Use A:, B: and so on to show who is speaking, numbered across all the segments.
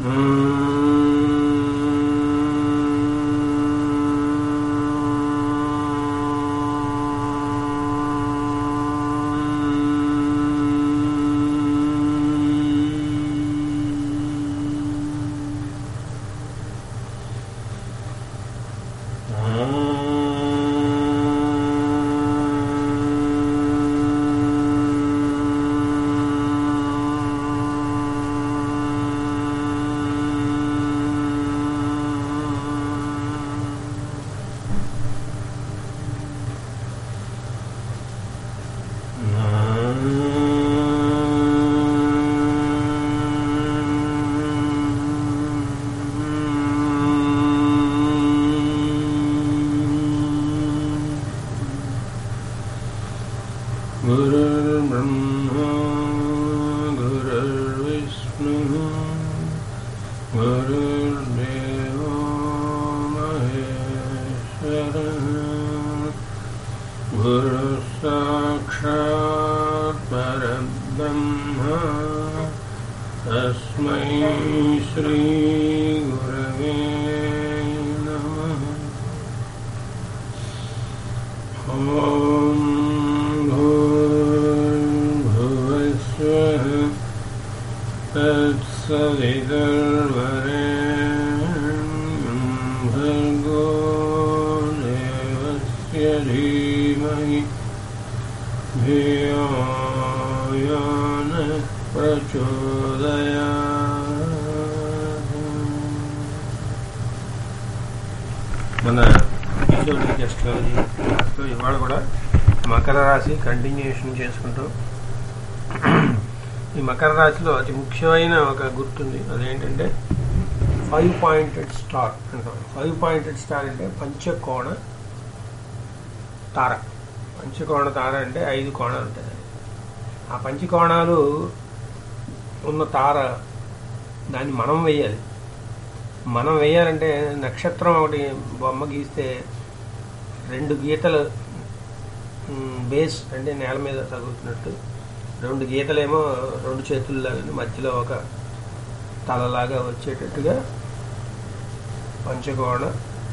A: गुरुर्ब्रह्मा गुरुर्विष्णुः गुरुर्देवो महेश्वरः गुरुसाक्षात् परब्रह्म तस्मै श्रीगुरवे नमः ॐ भूर्भुवस्वः तत्सवितर्वरेण्यं भर्गो देवस्य धीमहि धियो यो नः प्रचोदयात् మన ఈరోజు అస్ట్రాలజీ క్లాస్లో ఇవాళ కూడా మకర రాశి కంటిన్యూషన్ చేసుకుంటూ ఈ మకర రాశిలో అతి ముఖ్యమైన ఒక గుర్తుంది అదేంటంటే ఫైవ్ పాయింటెడ్ స్టార్ అంటాం ఫైవ్ పాయింటెడ్ స్టార్ అంటే పంచకోణ తార పంచకోణ తార అంటే ఐదు కోణాలు ఉంటాయి ఆ పంచకోణాలు ఉన్న తార దాన్ని మనం వేయాలి మనం వేయాలంటే నక్షత్రం ఒకటి బొమ్మ గీస్తే రెండు గీతలు మ్, బేస్ అంటే నేల మీద తగులుతున్నట్టు రెండు గీతలేమో రెండు చేతుల్లాగా మధ్యలో ఒక తలలాగా వచ్చేటట్టుగా పంచకోణ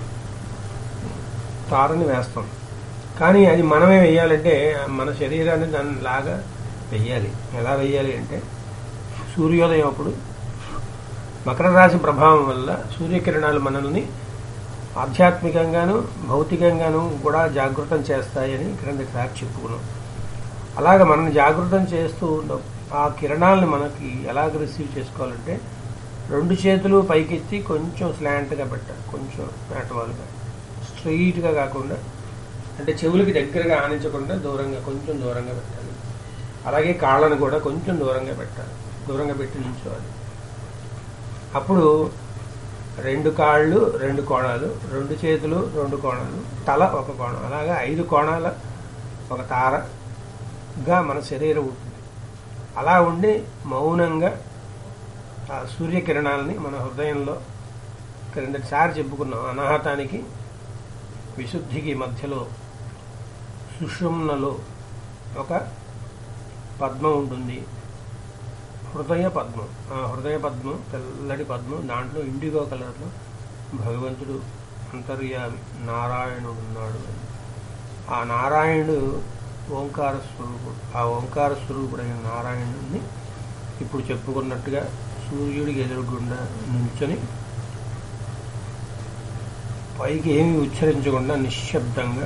A: తారని వేస్తాం కానీ అది మనమే వేయాలంటే మన శరీరాన్ని దాని లాగా వెయ్యాలి ఎలా వెయ్యాలి అంటే సూర్యోదయం అప్పుడు మకర రాశి ప్రభావం వల్ల సూర్యకిరణాలు మనల్ని ఆధ్యాత్మికంగాను భౌతికంగాను కూడా జాగృతం చేస్తాయని క్రిందటిసారి చెప్పుకున్నాం అలాగ మనల్ని జాగృతం చేస్తూ ఉన్న ఆ కిరణాలను మనకి ఎలాగ రిసీవ్ చేసుకోవాలంటే రెండు చేతులు పైకెత్తి కొంచెం స్లాంట్గా పెట్టాలి కొంచెం మేటవాలుగా స్ట్రైట్గా కాకుండా అంటే చెవులకి దగ్గరగా ఆనించకుండా దూరంగా కొంచెం దూరంగా పెట్టాలి అలాగే కాళ్ళను కూడా కొంచెం దూరంగా పెట్టాలి దూరంగా పెట్టి నిల్చోవాలి అప్పుడు రెండు కాళ్ళు రెండు కోణాలు రెండు చేతులు రెండు కోణాలు తల ఒక కోణం అలాగా ఐదు కోణాల ఒక తారగా మన శరీరం ఉంటుంది అలా ఉండి మౌనంగా ఆ సూర్యకిరణాలని మన హృదయంలో క్రిందటిసారి చెప్పుకున్నాం అనాహతానికి విశుద్ధికి మధ్యలో సుషుమ్నలో ఒక పద్మం ఉంటుంది హృదయ పద్మం ఆ హృదయ పద్మం తెల్లటి పద్మం దాంట్లో ఇండిగో కలర్లో భగవంతుడు అంతర్యామి నారాయణుడు ఉన్నాడు అని ఆ నారాయణుడు ఓంకార స్వరూపుడు ఆ ఓంకార స్వరూపుడైన నారాయణుడిని ఇప్పుడు చెప్పుకున్నట్టుగా సూర్యుడికి ఎదురుగుండా నిల్చొని పైకి ఏమి ఉచ్చరించకుండా నిశ్శబ్దంగా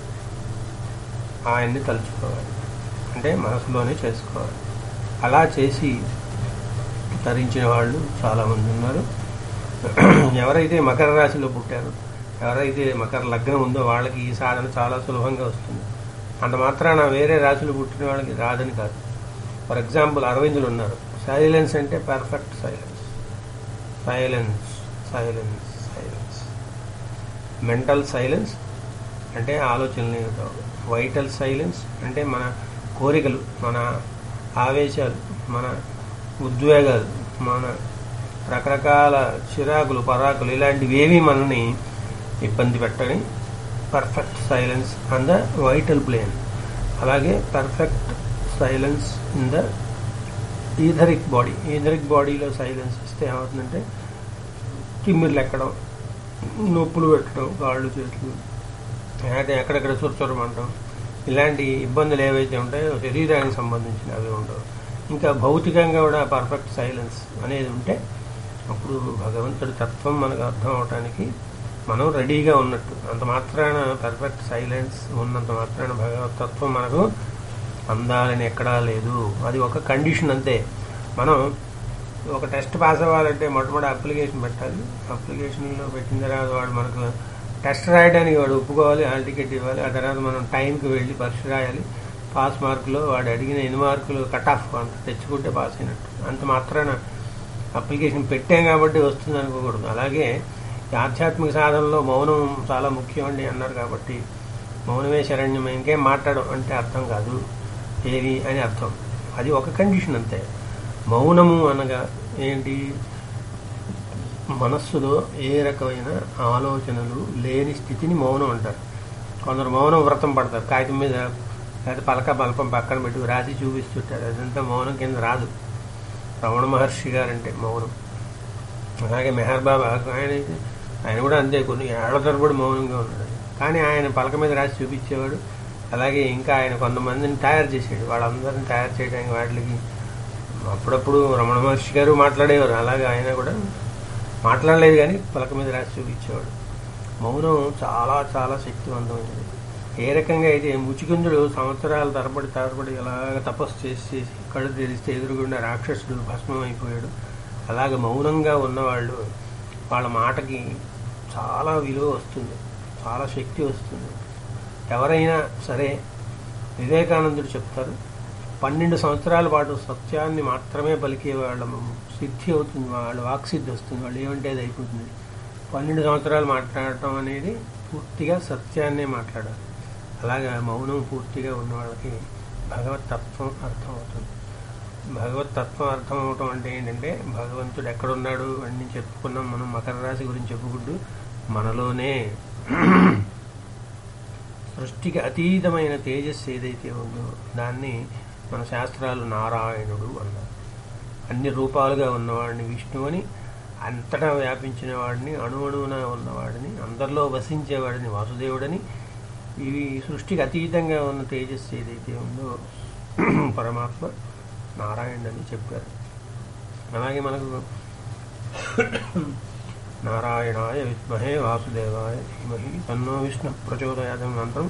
A: ఆయన్ని తలుచుకోవాలి అంటే మనసులోనే చేసుకోవాలి అలా చేసి తరించిన వాళ్ళు చాలామంది ఉన్నారు ఎవరైతే మకర రాశిలో పుట్టారో ఎవరైతే మకర లగ్నం ఉందో వాళ్ళకి ఈ సాధన చాలా సులభంగా వస్తుంది అంత మాత్రాన వేరే రాశులు పుట్టిన వాళ్ళకి రాదని కాదు ఫర్ ఎగ్జాంపుల్ అరవిందులు ఉన్నారు సైలెన్స్ అంటే perfect silence silence silence silence mental silence అంటే ఆలోచనలు వైటల్ సైలెన్స్ అంటే మన కోరికలు మన ఆవేశాలు మన ఉద్వేగాలు మన రకరకాల చిరాకులు పరాకులు ఇలాంటివి ఏవి మనల్ని ఇబ్బంది పెట్టని perfect silence on the vital plane అలాగే perfect silence in the etheric body etheric బాడీలో సైలెన్స్ ఇస్తే ఏమవుతుందంటే తిమ్మిర్లు ఎక్కడం నొప్పులు పెట్టడం కాళ్ళు చేతులు లేకపోతే ఎక్కడెక్కడ చురచురమంటాం ఇలాంటి ఇబ్బందులు ఏవైతే ఉంటాయో శరీరానికి సంబంధించిన అవి ఉండవు ఇంకా భౌతికంగా కూడా పర్ఫెక్ట్ సైలెన్స్ అనేది ఉంటే అప్పుడు భగవంతుడి తత్వం మనకు అర్థం అవటానికి మనం రెడీగా ఉన్నట్టు అంత మాత్రాన పర్ఫెక్ట్ సైలెన్స్ ఉన్నంత మాత్రాన భగవత్ తత్వం మనకు అందాలని ఎక్కడా లేదు అది ఒక కండిషన్ అంతే మనం ఒక టెస్ట్ పాస్ అవ్వాలంటే మొట్టమొదటి అప్లికేషన్ పెట్టాలి అప్లికేషన్లో పెట్టిన తర్వాత వాడు మనకు టెస్ట్ రాయడానికి వాడు ఒప్పుకోవాలి హాల్ టికెట్ ఇవ్వాలి ఆ తర్వాత మనం టైంకి వెళ్ళి పరీక్ష రాయాలి పాస్ మార్కులో వాడు అడిగిన ఎన్ని మార్కులు కట్ ఆఫ్ అంత తెచ్చుకుంటే పాస్ అయినట్టు అంత మాత్రాన అప్లికేషన్ పెట్టాం కాబట్టి వస్తుంది అనుకోకూడదు అలాగే ఈ ఆధ్యాత్మిక సాధనలో మౌనం చాలా ముఖ్యం అండి అన్నారు కాబట్టి మౌనమే శరణ్యం ఇంకేం మాట్లాడడం అంటే అర్థం కాదు ఏవి అని అర్థం అది ఒక కండిషన్ అంతే మౌనము అనగా ఏంటి మనస్సులో ఏ రకమైన ఆలోచనలు లేని స్థితిని మౌనం అంటారు కొందరు మౌనం వ్రతం పడతారు కాగితం మీద లేదా పలక బల్పం పక్కన పెట్టి రాసి చూపిస్తుంటారు అదంతా మౌనం కింద రాదు రమణ మహర్షి గారంటే మౌనం అలాగే మెహర్ బాబా ఆయన ఆయన కూడా అంతే కొన్ని ఏళ్ల తరబడి మౌనంగా ఉన్నాడు కానీ ఆయన పలక మీద రాసి చూపించేవాడు అలాగే ఇంకా ఆయన కొంతమందిని తయారు చేసాడు వాళ్ళందరిని తయారు చేయడానికి వాటికి అప్పుడప్పుడు రమణ మహర్షి గారు మాట్లాడేవారు అలాగే ఆయన కూడా మాట్లాడలేదు కానీ పలక మీద రాసి చూపించేవాడు మౌనం చాలా చాలా శక్తివంతమైనది ఏ రకంగా అయితే ముచికుందుడు సంవత్సరాల తరబడి తరబడి అలాగ తపస్సు చేసి చేసి కళ్ళు తెరిస్తే ఎదురుగుండా రాక్షసుడు భస్మం అయిపోయాడు అలాగ మౌనంగా ఉన్నవాళ్ళు వాళ్ళ మాటకి చాలా విలువ వస్తుంది చాలా శక్తి వస్తుంది ఎవరైనా సరే వివేకానందుడు చెప్తారు పన్నెండు సంవత్సరాల పాటు సత్యాన్ని మాత్రమే పలికే వాళ్ళ సిద్ధి అవుతుంది వాళ్ళ వాక్సిద్ధి వస్తుంది వాళ్ళు ఏమంటే అది అయిపోతుంది పన్నెండు సంవత్సరాలు మాట్లాడటం అనేది పూర్తిగా సత్యాన్నే మాట్లాడాలి అలాగా మౌనం పూర్తిగా ఉన్న వాళ్ళకి భగవత్ తత్వం అర్థం అవుతుంది భగవత్ తత్వం అర్థం అవటం అంటే ఏంటంటే భగవంతుడు ఎక్కడున్నాడు అని చెప్పుకున్నాం మనం మకర రాశి గురించి చెప్పుకుంటూ మనలోనే సృష్టికి అతీతమైన తేజస్సు ఏదైతే ఉందో దాన్ని మన శాస్త్రాలు నారాయణుడు అన్నారు అన్ని రూపాలుగా ఉన్నవాడిని విష్ణువని అంతటా వ్యాపించిన వాడిని అణువణువున ఉన్నవాడిని అందరిలో వసించేవాడిని వాసుదేవుడని ఇవి సృష్టికి అతీతంగా ఉన్న తేజస్సు ఏదైతే ఉందో పరమాత్మ నారాయణుడని చెప్పారు అలాగే మనకు నారాయణాయ విద్మహే వాసుదేవాయ ధీమహి తన్నో విష్ణు ప్రచోదయాదం మంత్రం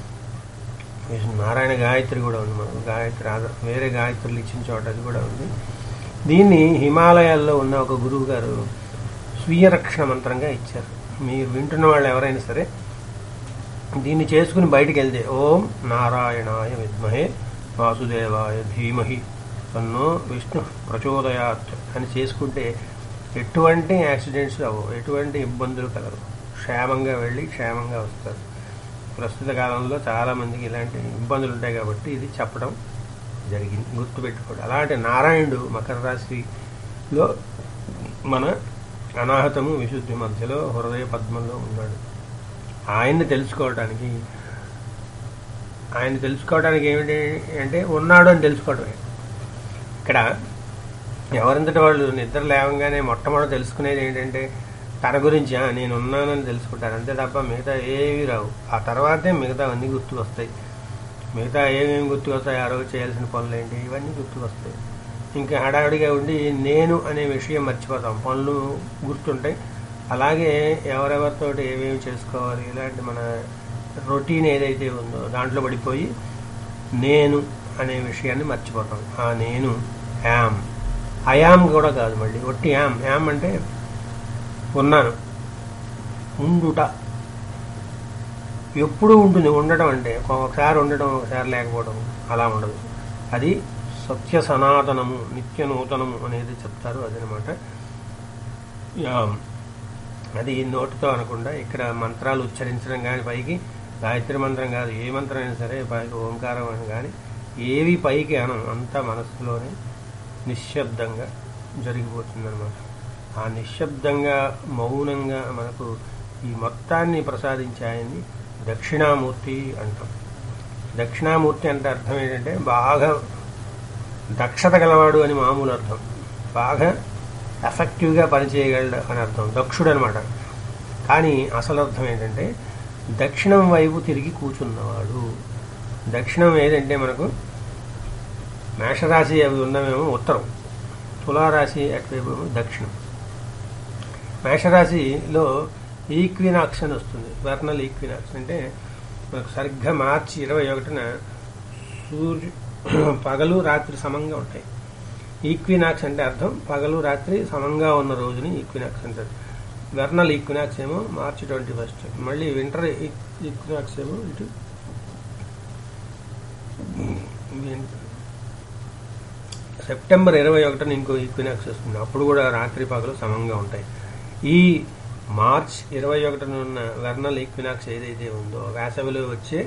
A: విష్ణు నారాయణ గాయత్రి కూడా ఉంది మనకు గాయత్రి ఆధార వేరే గాయత్రులు ఇచ్చిన చోట అది కూడా ఉంది దీన్ని హిమాలయాల్లో ఉన్న ఒక గురువు గారు స్వీయ రక్షణ మంత్రంగా ఇచ్చారు మీరు వింటున్న వాళ్ళు ఎవరైనా సరే దీన్ని చేసుకుని బయటికి వెళ్తే ఓం నారాయణాయ విద్మహే వాసుదేవాయ ధీమహి తన్నో విష్ణు ప్రచోదయాత్ అని చేసుకుంటే ఎటువంటి యాక్సిడెంట్స్ అవ్వవు ఎటువంటి ఇబ్బందులు కలరు క్షేమంగా వెళ్ళి క్షేమంగా వస్తారు ప్రస్తుత కాలంలో చాలామందికి ఇలాంటి ఇబ్బందులు ఉంటాయి కాబట్టి ఇది చెప్పడం జరిగింది గుర్తుపెట్టుకోండి అలాంటి నారాయణుడు మకర రాశిలో మన అనాహతము విశుద్ధి మధ్యలో హృదయ పద్మంలో ఉన్నాడు ఆయన్ని తెలుసుకోవడానికి ఆయన తెలుసుకోవడానికి ఏమిటి అంటే ఉన్నాడు అని తెలుసుకోవడమే ఇక్కడ ఎవరింతటి వాళ్ళు నిద్ర లేవగానే మొట్టమొదటి తెలుసుకునేది ఏంటంటే తన గురించి "ఆ, నేను ఉన్నానని తెలుసుకుంటారు అంతే తప్ప మిగతా ఏవి రావు ఆ తర్వాతే మిగతా అన్నీ గుర్తుకు వస్తాయి మిగతా ఏమేమి గుర్తుకు వస్తాయి ఆ రోజు చేయాల్సిన పనులు ఏంటి ఇవన్నీ గుర్తుకు వస్తాయి ఇంకా హడావిడిగా ఉండి నేను అనే విషయం మర్చిపోతాం పనులు గుర్తుంటాయి అలాగే ఎవరెవరితోటి ఏమేమి చేసుకోవాలి ఇలాంటి మన రొటీన్ ఏదైతే ఉందో దాంట్లో పడిపోయి నేను అనే విషయాన్ని మర్చిపోతాం ఆ నేను యామ్ అయామ్ కూడా కాదు మళ్ళీ ఒట్టి యామ్ యామ్ అంటే ఉన్నాను ఉండుట ఎప్పుడూ ఉంటుంది ఉండటం అంటే ఒకసారి ఉండటం ఒకసారి లేకపోవడం అలా ఉండదు అది సత్య సనాతనము నిత్య నూతనము అనేది చెప్తారు అదనమాట యామ్. అది నోటితో అనకుండా ఇక్కడ మంత్రాలు ఉచ్చరించడం కానీ పైకి గాయత్రి మంత్రం కాదు ఏ మంత్రం అయినా సరే పైకి ఓంకారం అని కానీ ఏవి పైకి అనం అంతా మనస్సులోనే నిశ్శబ్దంగా జరిగిపోతుందన్నమాట ఆ నిశ్శబ్దంగా మౌనంగా మనకు ఈ మొత్తాన్ని ప్రసాదించే ఆయన్ని దక్షిణామూర్తి అంటాం దక్షిణామూర్తి అంటే అర్థం ఏంటంటే బాగా దక్షత గలవాడు అని మామూలు అర్థం బాగా ఎఫెక్టివ్గా పనిచేయగలడు అని అర్థం దక్షుడు అనమాట కానీ అసలు అర్థం ఏంటంటే దక్షిణం వైపు తిరిగి కూర్చున్నవాడు దక్షిణం ఏదంటే మనకు మేషరాశి అవి ఉన్నవేమో ఉత్తరం తులారాశి అటువైపు ఏమో దక్షిణం మేషరాశిలో ఈక్వినాక్స్ అని వస్తుంది వెర్నల్ ఈక్వినాక్స్ అంటే మనకు సరిగ్గా మార్చి ఇరవై ఒకటిన సూర్యు పగలు రాత్రి సమంగా ఉంటాయి ఈక్వినాక్స్ అంటే అర్థం పగలు రాత్రి సమంగా ఉన్న రోజుని ఈక్వినాక్స్ అంటారు వెర్నల్ ఈక్వినాక్స్ ఏమో మార్చి ట్వంటీ ఫస్ట్ మళ్ళీ వింటర్ ఈక్వినాక్స్ ఏమో ఇటు సెప్టెంబర్ ఇరవై ఒకటిన ఇంకో ఈక్వినాక్స్ వస్తుంది అప్పుడు కూడా రాత్రి పగలు సమంగా ఉంటాయి ఈ మార్చ్ ఇరవై ఒకటిన ఉన్న వెర్నల్ ఈక్వినాక్స్ ఏదైతే ఉందో వేసవిలో వచ్చే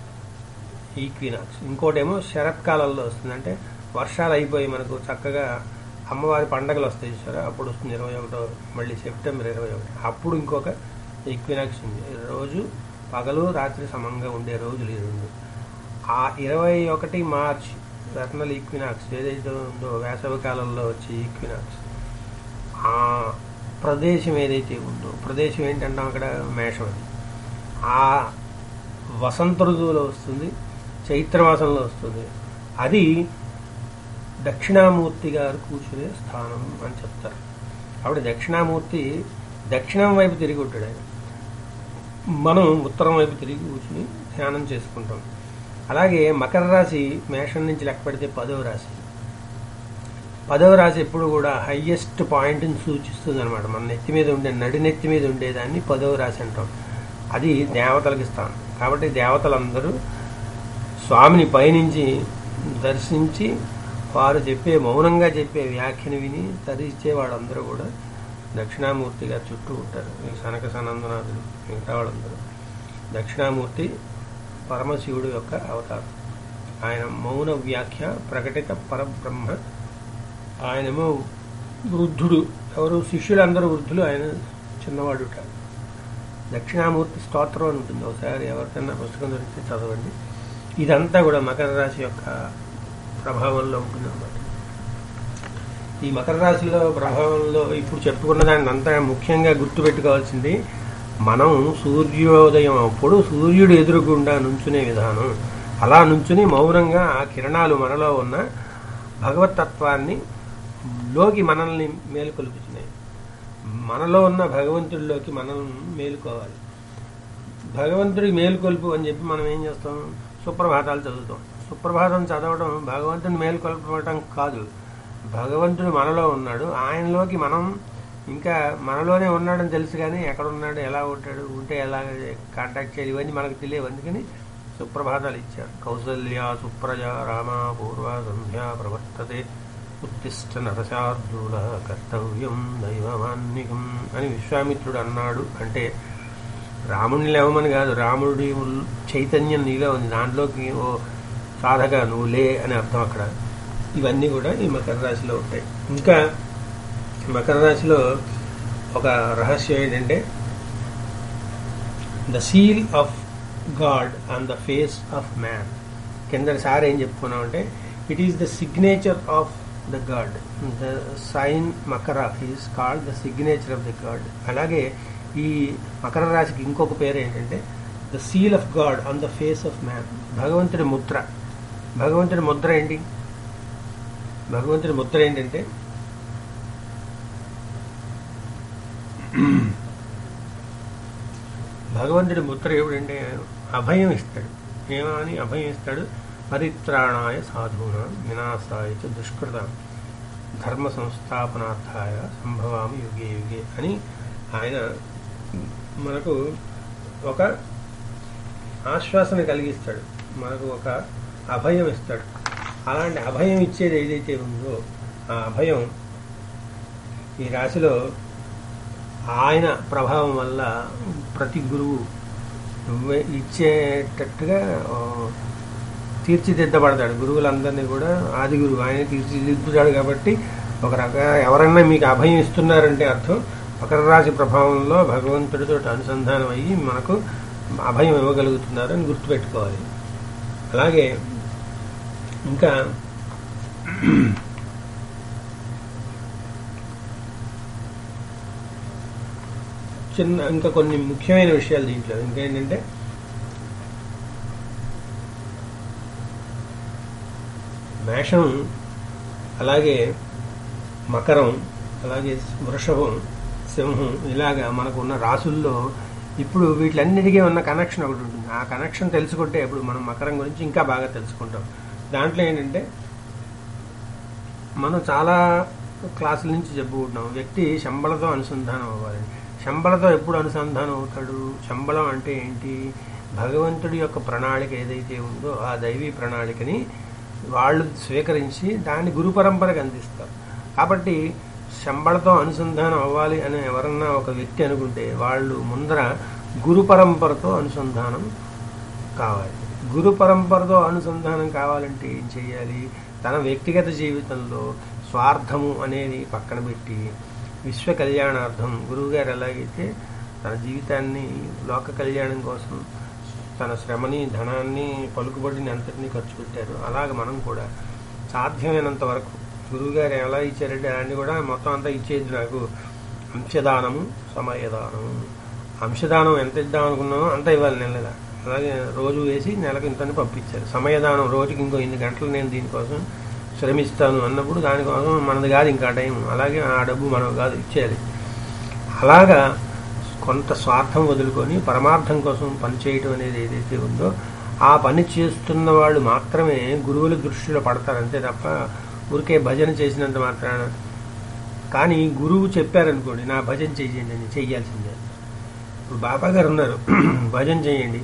A: ఈక్వినాక్స్ ఇంకోటేమో శరత్కాలంలో వస్తుంది అంటే వర్షాలు అయిపోయి మనకు చక్కగా అమ్మవారి పండగలు వస్తాయి చూసారా అప్పుడు వస్తుంది ఇరవై ఒకటో మళ్ళీ సెప్టెంబర్ ఇరవై ఒకటి అప్పుడు ఇంకొక ఈక్వినాక్స్ ఉంది రోజు పగలు రాత్రి సమంగా ఉండే రోజులు ఈ రెండు ఆ ఇరవై ఒకటి మార్చ్ వెర్నల్ ఈక్వినాక్స్ ఏదైతే ఉందో వేసవి కాలంలో వచ్చే ఈక్వినాక్స్ ఆ ప్రదేశం ఏదైతే ఉందో ప్రదేశం ఏంటంటాం అక్కడ మేషం అది ఆ వసంత ఋతువులో వస్తుంది చైత్రమాసంలో వస్తుంది అది దక్షిణామూర్తి గారు కూర్చునే స్థానం అని చెప్తారు అప్పుడు దక్షిణామూర్తి దక్షిణం వైపు తిరిగి ఉంటాడు ఆయన మనం ఉత్తరం వైపు తిరిగి కూర్చుని ధ్యానం చేసుకుంటాం అలాగే మకర రాశి మేషం నుంచి లెక్క పెడితే పదవ రాశి పదవ రాశి ఎప్పుడు కూడా హయ్యెస్ట్ పాయింట్ని సూచిస్తుంది అనమాట మన నెత్తి మీద ఉండే నడి నెత్తి మీద ఉండేదాన్ని పదవ రాశి అంటాం అది దేవతలకి స్థానం కాబట్టి దేవతలందరూ స్వామిని పైనుంచి దర్శించి వారు చెప్పే మౌనంగా చెప్పే వ్యాఖ్యను విని తరిచే వాళ్ళందరూ కూడా దక్షిణామూర్తిగా చుట్టూ ఉంటారు ఈ సనక సనందనాథులు మిగతా వాళ్ళందరూ దక్షిణామూర్తి పరమశివుడు యొక్క అవతారం ఆయన మౌన వ్యాఖ్య ప్రకటిత పరబ్రహ్మ ఆయనేమో వృద్ధుడు ఎవరు శిష్యులందరూ వృద్ధులు ఆయన చిన్నవాడు దక్షిణామూర్తి స్తోత్రం అని ఉంటుంది ఒకసారి ఎవరికైనా పుస్తకం దొరికితే చదవండి ఇదంతా కూడా మకర రాశి యొక్క ప్రభావంలో ఉంటుందన్నమాట ఈ మకర రాశిలో ప్రభావంలో ఇప్పుడు చెప్పుకున్న దాన్ని అంతా ముఖ్యంగా గుర్తుపెట్టుకోవాల్సింది మనం సూర్యోదయం అప్పుడు సూర్యుడు ఎదురుగుండా నుంచునే విధానం అలా నుంచుని మౌనంగా ఆ కిరణాలు మనలో ఉన్న భగవతత్వాన్ని లోకి మనల్ని మేలుకొల్పుతున్నాయి మనలో ఉన్న భగవంతుడిలోకి మనం మేలుకోవాలి భగవంతుడి మేలుకొల్పు అని చెప్పి మనం ఏం చేస్తాం సుప్రభాతాలు చదువుతాం సుప్రభాతం చదవడం భగవంతుని మేలుకొల్పడం కాదు భగవంతుడు మనలో ఉన్నాడు ఆయనలోకి మనం ఇంకా మనలోనే ఉన్నాడని తెలుసు కానీ ఎక్కడ ఉన్నాడు ఎలా ఉంటాడు ఉంటే ఎలా కాంటాక్ట్ చేయాలి ఇవన్నీ మనకు తెలియవు అందుకని సుప్రభాతాలు ఇచ్చారు కౌసల్య సుప్రజ రామ పూర్వ సంధ్యా ప్రవర్తతే ఉత్తిష్ట నరశార్దూల కర్తవ్యం దైవమాన్నికం అని విశ్వామిత్రుడు అన్నాడు అంటే రాముడిని లేవమని కాదు రాముడి చైతన్యం నీలో ఉంది దాంట్లోకి ఓ సాధక నువ్వు లే అని అర్థం అక్కడ ఇవన్నీ కూడా ఈ మకర రాశిలో ఉంటాయి ఇంకా మకర రాశిలో ఒక రహస్యం ఏంటంటే the seal of God on the face of man కింద సార్ ఏం చెప్పుకున్నామంటే it is the signature of the God the sign మకర is called the signature of the God అలాగే ఈ మకర రాశికి ఇంకొక పేరు ఏంటంటే the seal of God on the face of man భగవంతుడి ముద్ర భగవంతుడి ముద్ర ఏంటి భగవంతుడి ముద్ర ఏంటంటే భగవంతుడి ముద్ర ఏమిటంటే అభయం ఇస్తాడు ఏమని అభయం ఇస్తాడు పరిత్రాణాయ సాధూన వినాశాయ చ దుష్కృత ధర్మ సంస్థాపనార్థాయ సంభవామి యుగే యుగే అని ఆయన మనకు ఒక ఆశ్వాసన కలిగిస్తాడు మనకు ఒక అభయం ఇస్తాడు అలాంటి అభయం ఇచ్చేది ఏదైతే ఉందో ఆ అభయం ఈ రాశిలో ఆయన ప్రభావం వల్ల ప్రతి గురువు ఇచ్చేటట్టుగా తీర్చిదిద్దబడతాడు గురువులందరినీ కూడా ఆది గురువు ఆయన తీర్చిదిద్దుతాడు కాబట్టి ఒక రకంగా ఎవరన్నా మీకు అభయం ఇస్తున్నారంటే అర్థం మకర రాశి ప్రభావంలో భగవంతుడితో అనుసంధానం అయ్యి మనకు అభయం ఇవ్వగలుగుతున్నారు అని గుర్తుపెట్టుకోవాలి అలాగే ఇంకా చిన్న ఇంకా కొన్ని ముఖ్యమైన విషయాలు దీంట్లో ఇంకేంటంటే మేషం అలాగే మకరం అలాగే వృషభం సింహం ఇలాగా మనకు ఉన్న రాసుల్లో ఇప్పుడు వీటిలన్నిటికీ ఉన్న కనెక్షన్ ఒకటి ఉంటుంది ఆ కనెక్షన్ తెలుసుకుంటే ఇప్పుడు మనం మకరం గురించి ఇంకా బాగా తెలుసుకుంటాం దాంట్లో ఏంటంటే మనం చాలా క్లాసుల నుంచి చెప్పుకుంటున్నాం వ్యక్తి శంబళతో అనుసంధానం అవ్వాలి శంబళతో ఎప్పుడు అనుసంధానం అవుతాడు శంబళం అంటే ఏంటి భగవంతుడి యొక్క ప్రణాళిక ఏదైతే ఉందో ఆ దైవీ ప్రణాళికని వాళ్ళు స్వీకరించి దాన్ని గురు పరంపరకు అందిస్తారు కాబట్టి శంబళతో అనుసంధానం అవ్వాలి అని ఎవరన్నా ఒక వ్యక్తి అనుకుంటే వాళ్ళు ముందర గురు పరంపరతో అనుసంధానం కావాలి గురు పరంపరతో అనుసంధానం కావాలంటే ఏం చేయాలి తన వ్యక్తిగత జీవితంలో స్వార్థము అనేది పక్కన పెట్టి విశ్వ కళ్యాణార్థం గురువుగారు ఎలాగైతే తన జీవితాన్ని లోక కళ్యాణం కోసం తన శ్రమని ధనాన్ని పలుకుబడిని అంతటినీ ఖర్చు పెట్టారు అలాగ మనం కూడా సాధ్యమైనంత వరకు గురువుగారు ఎలా ఇచ్చారంటే దాన్ని కూడా మొత్తం అంతా ఇచ్చేది నాకు అంశదానము సమయదానము అంశదానం ఎంత ఇద్దాం అనుకున్నామో అంత ఇవ్వాలి నెలగా అలాగే రోజు వేసి నెలకు ఇంతని పంపించారు సమయదానం రోజుకి ఇంకో ఇన్ని గంటలు నేను దీనికోసం శ్రమిస్తాను అన్నప్పుడు దానికోసం మనది కాదు ఇంకా టైం అలాగే ఆ డబ్బు మనం కాదు ఇచ్చేయాలి అలాగా కొంత స్వార్థం వదులుకొని పరమార్థం కోసం పనిచేయటం అనేది ఏదైతే ఉందో ఆ పని చేస్తున్న వాళ్ళు మాత్రమే గురువుల దృష్టిలో పడతారు అంతే తప్ప ఊరికే భజన చేసినంత మాత్రాన కానీ గురువు చెప్పారనుకోండి నా భజన చెయ్యండి అని చెయ్యాల్సిందే ఇప్పుడు బాబా గారు ఉన్నారు భజన చేయండి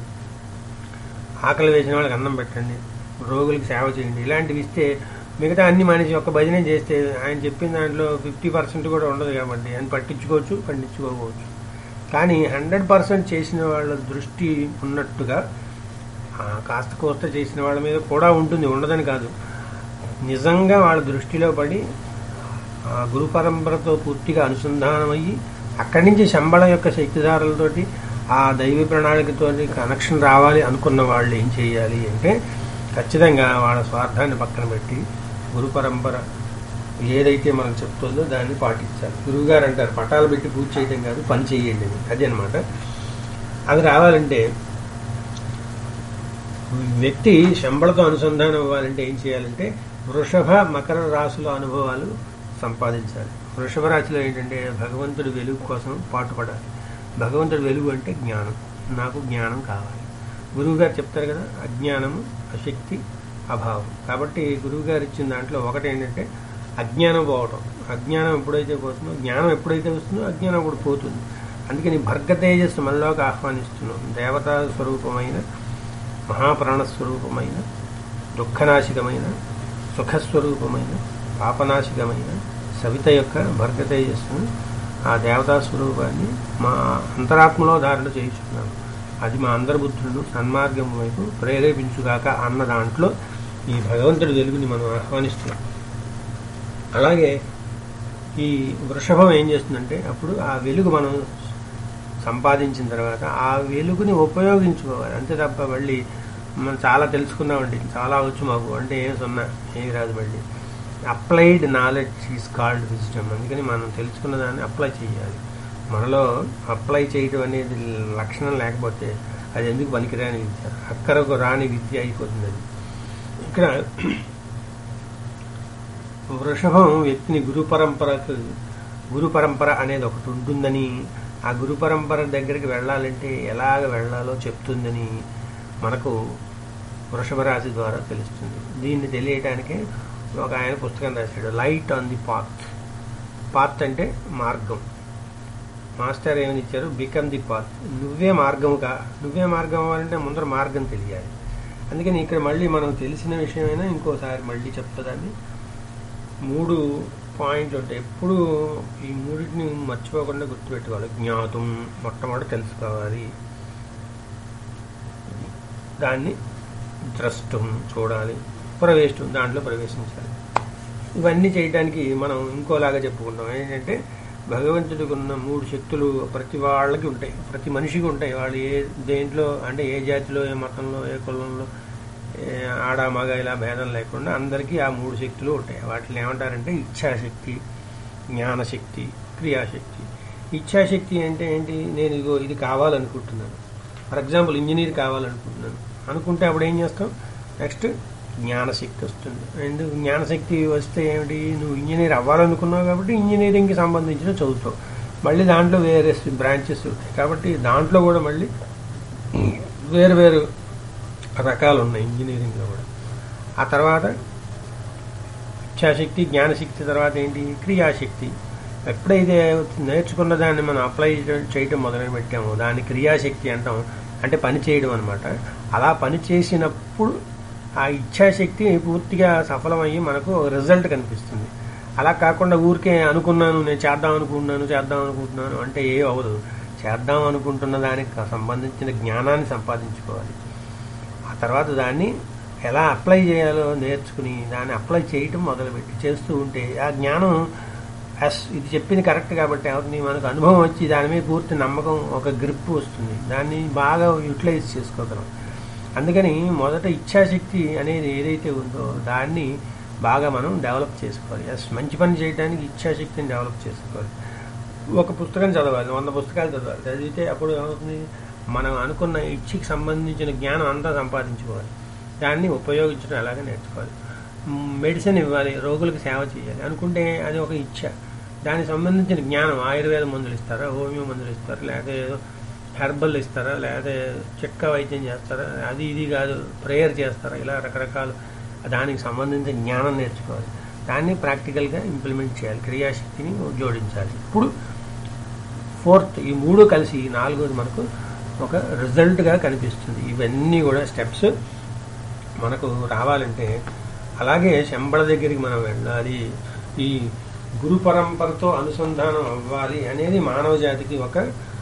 A: ఆకలి వేసిన వాళ్ళకి అన్నం పెట్టండి రోగులకు సేవ చేయండి ఇలాంటివి ఇస్తే మిగతా అన్ని మనిషి ఒక భజన చేస్తే ఆయన చెప్పిన దాంట్లో ఫిఫ్టీ పర్సెంట్ కూడా ఉండదు కాబట్టి ఆయన పట్టించుకోవచ్చు పండించుకోవచ్చు కానీ హండ్రెడ్ పర్సెంట్ చేసిన వాళ్ళ దృష్టి ఉన్నట్టుగా ఆ, కాస్త కోస్త చేసిన వాళ్ళ మీద కూడా ఉంటుంది ఉండదని కాదు నిజంగా వాళ్ళ దృష్టిలో పడి ఆ గురు పరంపరతో పూర్తిగా అనుసంధానం అయ్యి అక్కడి నుంచి శంబళం యొక్క శక్తిధారలతోటి ఆ దైవ ప్రణాళికతోటి కనెక్షన్ రావాలి అనుకున్న వాళ్ళు ఏం చేయాలి అంటే ఖచ్చితంగా వాళ్ళ స్వార్థాన్ని పక్కన పెట్టి గురు పరంపర ఏదైతే మనకు చెప్తుందో దాన్ని పాటించాలి గురువుగారు అంటారు పటాలు పెట్టి పూజ చేయడం కాదు పని చేయండి అని అది అనమాట అది రావాలంటే వ్యక్తి శంబళతో అనుసంధానం అవ్వాలంటే ఏం చేయాలంటే వృషభ మకర రాశుల అనుభవాలు సంపాదించాలి వృషభ రాశిలో ఏంటంటే భగవంతుడి వెలుగు కోసం పాటుపడాలి భగవంతుడి వెలుగు అంటే జ్ఞానం నాకు జ్ఞానం కావాలి గురువు గారు చెప్తారు కదా అజ్ఞానము అశక్తి అభావం కాబట్టి గురువు గారు ఇచ్చిన దాంట్లో ఒకటి ఏంటంటే అజ్ఞానం పోవటం అజ్ఞానం ఎప్పుడైతే పోతుందో జ్ఞానం ఎప్పుడైతే వస్తుందో అజ్ఞానం అప్పుడు పోతుంది అందుకని భర్గ తేజస్సు మనలోకి ఆహ్వానిస్తున్నాం దేవతా స్వరూపమైన మహాప్రాణ స్వరూపమైన దుఃఖనాశికమైన సుఖస్వరూపమైన పాపనాశికమైన సవిత యొక్క భర్గ తేజస్సును ఆ దేవతా స్వరూపాన్ని మా అంతరాత్మలో ధారణ చేయించుకున్నాను అది మా అందరి బుద్ధులను సన్మార్గం వైపు ప్రేరేపించుగాక అన్న దాంట్లో ఈ భగవంతుడి వెలుగుని మనం ఆహ్వానిస్తున్నాం అలాగే ఈ వృషభం ఏం చేస్తుందంటే అప్పుడు ఆ వెలుగు మనం సంపాదించిన తర్వాత ఆ వెలుగుని ఉపయోగించుకోవాలి అంతే తప్ప మళ్ళీ మనం చాలా తెలుసుకున్నామండి చాలా వచ్చు మాకు అంటే ఏం సున్నా ఏమి రాదు మళ్ళీ applied knowledge is called wisdom అందుకని మనం తెలుసుకున్న దాన్ని అప్లై చేయాలి మనలో అప్లై చేయడం అనేది లక్షణం లేకపోతే అది ఎందుకు పనికిరాని విద్య అక్కరకు రాని విద్య అయిపోతుంది అది ఇక్కడ వృషభం వ్యక్తిని గురు పరంపరకు గురు పరంపర అనేది ఒకటి ఉంటుందని ఆ గురు పరంపర దగ్గరికి వెళ్ళాలంటే ఎలాగ వెళ్ళాలో చెప్తుందని మనకు వృషభ రాశి ద్వారా తెలుస్తుంది దీన్ని తెలియటానికే ఒక ఆయన పుస్తకం రాశాడు light on the path path అంటే మార్గం మాస్టర్ ఏమని ఇచ్చారు బికమ్ ది పాత్ నువ్వే మార్గము కా నువ్వే మార్గం అవ్వాలంటే ముందర మార్గం తెలియాలి అందుకని ఇక్కడ మళ్ళీ మనం తెలిసిన విషయమైనా ఇంకోసారి మళ్ళీ చెప్తుందని మూడు పాయింట్లు ఉంటాయి ఎప్పుడు ఈ మూడింటిని మర్చిపోకుండా గుర్తుపెట్టుకోవాలి జ్ఞాతం మొట్టమొదటి తెలుసుకోవాలి దాన్ని ద్రష్టం చూడాలి ప్రవేశం దాంట్లో ప్రవేశించాలి ఇవన్నీ చేయడానికి మనం ఇంకోలాగా చెప్పుకుంటాం ఏంటంటే భగవంతుడికి ఉన్న మూడు శక్తులు ప్రతి వాళ్ళకి ఉంటాయి ప్రతి మనిషికి ఉంటాయి వాళ్ళు ఏ దేంట్లో అంటే ఏ జాతిలో ఏ మతంలో ఏ కులంలో ఏ, ఆడ మగ ఇలా భేదం లేకుండా అందరికీ ఆ మూడు శక్తులు ఉంటాయి వాటిని ఏమంటారంటే ఇచ్ఛాశక్తి జ్ఞానశక్తి క్రియాశక్తి ఇచ్ఛాశక్తి అంటే ఏంటి నేను ఇదిగో ఇది కావాలనుకుంటున్నాను ఫర్ ఎగ్జాంపుల్ ఇంజనీర్ కావాలనుకుంటున్నాను అనుకుంటే అప్పుడు ఏం చేస్తాం నెక్స్ట్ జ్ఞానశక్తి వస్తుంది ఎందుకు జ్ఞానశక్తి వస్తే ఏమిటి నువ్వు ఇంజనీర్ అవ్వాలనుకున్నావు కాబట్టి ఇంజనీరింగ్కి సంబంధించిన చదువుతావు మళ్ళీ దాంట్లో వేరే బ్రాంచెస్ ఉంటాయి కాబట్టి దాంట్లో కూడా మళ్ళీ వేరు వేరు రకాలు ఉన్నాయి ఇంజనీరింగ్లో కూడా ఆ తర్వాత ఇచ్ఛాశక్తి జ్ఞానశక్తి తర్వాత ఏంటి క్రియాశక్తి ఎప్పుడైతే నేర్చుకున్న దాన్ని మనం అప్లై చేయటం మొదలు పెట్టామో దాన్ని క్రియాశక్తి అంటాం అంటే పని చేయడం అనమాట అలా పని చేసినప్పుడు ఆ ఇచ్ఛాశక్తి పూర్తిగా సఫలమయ్యి మనకు రిజల్ట్ కనిపిస్తుంది అలా కాకుండా ఊరికే అనుకున్నాను నేను చేద్దాం అనుకుంటున్నాను చేద్దాం అనుకుంటున్నాను అంటే ఏ అవ్వదు చేద్దాం అనుకుంటున్న దానికి సంబంధించిన జ్ఞానాన్ని సంపాదించుకోవాలి ఆ తర్వాత దాన్ని ఎలా అప్లై చేయాలో నేర్చుకుని దాన్ని అప్లై చేయటం మొదలుపెట్టి చేస్తూ ఉంటే ఆ జ్ఞానం ఎస్ ఇది చెప్పింది కరెక్ట్ కాబట్టి అవుతుంది మనకు అనుభవం వచ్చి దాని మీద పూర్తి నమ్మకం ఒక గ్రిప్ వస్తుంది దాన్ని బాగా యూటిలైజ్ చేసుకోగలం అందుకని మొదట ఇచ్ఛాశక్తి అనేది ఏదైతే ఉందో దాన్ని బాగా మనం డెవలప్ చేసుకోవాలి ఎస్ మంచి పని చేయడానికి ఇచ్ఛాశక్తిని డెవలప్ చేసుకోవాలి ఒక పుస్తకం చదవాలి వంద పుస్తకాలు చదవాలి చదివితే అప్పుడు ఏమవుతుంది మనం అనుకున్న ఇచ్చికి సంబంధించిన జ్ఞానం అంతా సంపాదించుకోవాలి దాన్ని ఉపయోగించడం ఎలాగ నేర్చుకోవాలి మ్, మెడిసిన్ ఇవ్వాలి రోగులకు సేవ చేయాలి అనుకుంటే అది ఒక ఇచ్చ దానికి సంబంధించిన జ్ఞానం ఆయుర్వేద మందులు ఇస్తారా హోమియో మందులు ఇస్తారా లేకపోతే ఏదో హెర్బల్ ఇస్తారా లేకపోతే చెక్క వైద్యం చేస్తారా అది ఇది కాదు ప్రేయర్ చేస్తారా ఇలా రకరకాలు దానికి సంబంధించిన జ్ఞానం నేర్చుకోవాలి దాన్ని ప్రాక్టికల్గా ఇంప్లిమెంట్ చేయాలి క్రియాశక్తిని జోడించాలి ఇప్పుడు ఫోర్త్ ఈ మూడు కలిసి ఈ నాలుగోది మనకు ఒక రిజల్ట్గా కనిపిస్తుంది ఇవన్నీ కూడా స్టెప్స్ మనకు రావాలంటే అలాగే శంబళ దగ్గరికి మనం వెళ్ళాలి ఈ గురు పరంపరతో అనుసంధానం అవ్వాలి అనేది మానవ జాతికి ఒక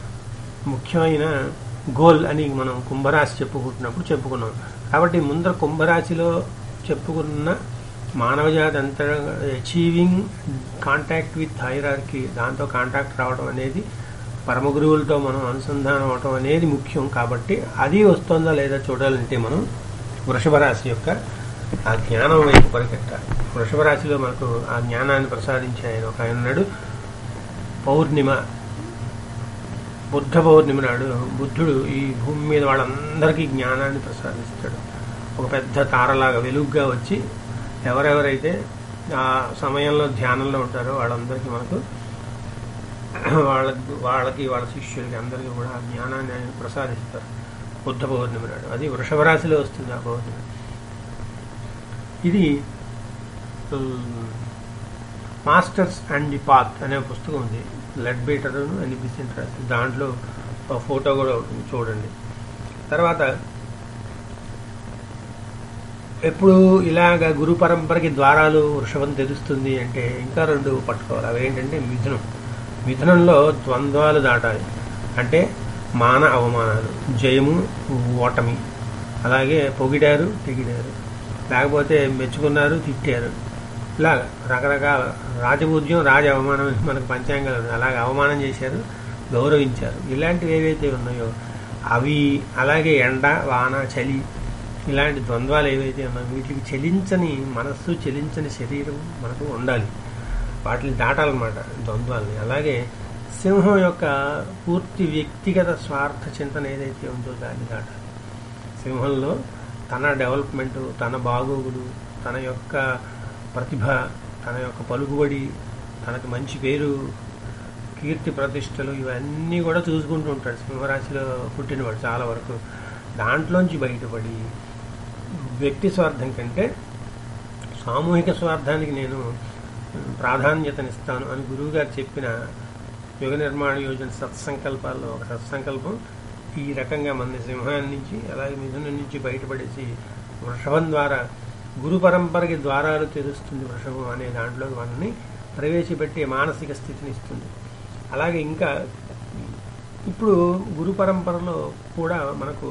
A: ముఖ్యమైన గోల్ అని మనం కుంభరాశి చెప్పుకుంటున్నప్పుడు చెప్పుకున్నాం కాబట్టి ముందర కుంభరాశిలో చెప్పుకున్న మానవ జాతి అంతా అచీవింగ్ కాంటాక్ట్ విత్ హైరార్కి దాంతో కాంటాక్ట్ రావడం అనేది పరమ గురువులతో మనం అనుసంధానం అవటం అనేది ముఖ్యం కాబట్టి అది వస్తుందా లేదా చూడాలంటే మనం వృషభ రాశి యొక్క ఆ జ్ఞానం వైపు పరిగెట్టాలి వృషభ రాశిలో మనకు ఆ జ్ఞానాన్ని ప్రసాదించే ఆయన ఒక ఆయన ఉన్నాడు పౌర్ణిమ బుద్ధ పౌర్ణిమ నాడు బుద్ధుడు ఈ భూమి మీద వాళ్ళందరికీ జ్ఞానాన్ని ప్రసాదిస్తాడు ఒక పెద్ద తారలాగా వెలుగుగా వచ్చి ఎవరెవరైతే ఆ సమయంలో ధ్యానంలో ఉంటారో వాళ్ళందరికీ మనకు వాళ్ళకి వాళ్ళకి వాళ్ళ శిష్యులకి అందరికీ కూడా ఆ జ్ఞానాన్ని ఆయన ప్రసాదిస్తారు బుద్ధ పౌర్ణమి నాడు అది వృషభ రాశిలో వస్తుంది ఆ పౌర్ణమి ఇది మాస్టర్స్ అండ్ ది పాత్ అనే పుస్తకం ఉంది లెడ్ బీటర్ అని బిసెంట్ రాసి దాంట్లో ఒక ఫోటో కూడా ఉంటుంది చూడండి తర్వాత ఎప్పుడు ఇలాగ గురు పరంపరకి ద్వారాలు వృషభం తెలుస్తుంది అంటే ఇంకా రెండు పట్టుకోవాలి అవి ఏంటంటే మిథునం మిథునంలో ద్వంద్వాలు దాటాలి అంటే మాన అవమానాలు జయము ఓటమి అలాగే పొగిడారు తెగిడారు లేకపోతే మెచ్చుకున్నారు తిట్టారు ఇలాగ రకరకాల రాజపూజ్యం రాజ అవమానం అని మనకు పంచాంగాలు ఉన్నాయి అలాగే అవమానం చేశారు గౌరవించారు ఇలాంటివి ఏవైతే ఉన్నాయో అవి అలాగే ఎండ వాన చలి ఇలాంటి ద్వంద్వాలు ఏవైతే ఉన్నాయో వీటికి చెలించని మనస్సు చెలించని శరీరం మనకు ఉండాలి వాటిని దాటాలన్నమాట ద్వంద్వాలని అలాగే సింహం యొక్క పూర్తి వ్యక్తిగత స్వార్థ చింతన ఏదైతే ఉందో దాన్ని దాటాలి సింహంలో తన డెవలప్మెంట్ తన బాగోగులు తన యొక్క ప్రతిభ తన యొక్క పలుకుబడి తనకు మంచి పేరు కీర్తి ప్రతిష్టలు ఇవన్నీ కూడా చూసుకుంటూ ఉంటాడు సింహరాశిలో పుట్టినవాడు చాలా వరకు దాంట్లోంచి బయటపడి వ్యక్తి స్వార్థం కంటే సామూహిక స్వార్థానికి నేను ప్రాధాన్యతనిస్తాను అని గురువుగారు చెప్పిన యుగ నిర్మాణ యోజన సత్సంకల్పాల్లో ఒక సత్సంకల్పం ఈ రకంగా మన సింహాన్ని నుంచి అలాగే మిథునం నుంచి బయటపడేసి వృషభం ద్వారా గురు పరంపరకి ద్వారాలు తెరుస్తుంది వృషభం అనే దాంట్లో మనల్ని ప్రవేశపెట్టే మానసిక స్థితిని ఇస్తుంది అలాగే ఇంకా ఇప్పుడు గురు పరంపరలో కూడా మనకు